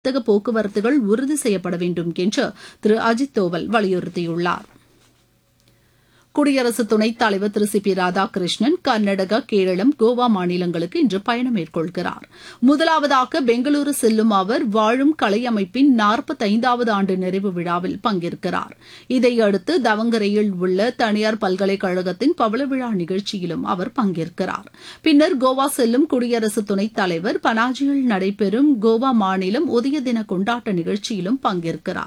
வர்த்தக போக்குவரத்துகள் உறுதி செய்யப்பட வேண்டும் என்று திரு அஜித் தோவல் வலியுறுத்தியுள்ளார் குடியரசு துணைத் தலைவர் திரு சி பி ராதாகிருஷ்ணன் கர்நாடகா கேரளம் கோவா மாநிலங்களுக்கு இன்று பயணம் மேற்கொள்கிறார் முதலாவதாக பெங்களூரு செல்லும் அவர் வாழும் கலை அமைப்பின் நாற்பத்தைந்தாவது ஆண்டு நிறைவு விழாவில் பங்கேற்கிறார் இதையடுத்து தவங்கரையில் உள்ள தனியார் பல்கலைக்கழகத்தின் பவள விழா நிகழ்ச்சியிலும் அவர் பங்கேற்கிறார் பின்னர் கோவா செல்லும் குடியரசு துணைத் தலைவர் பனாஜியில் நடைபெறும் கோவா மாநிலம் உதய தின கொண்டாட்ட நிகழ்ச்சியிலும் பங்கேற்கிறார்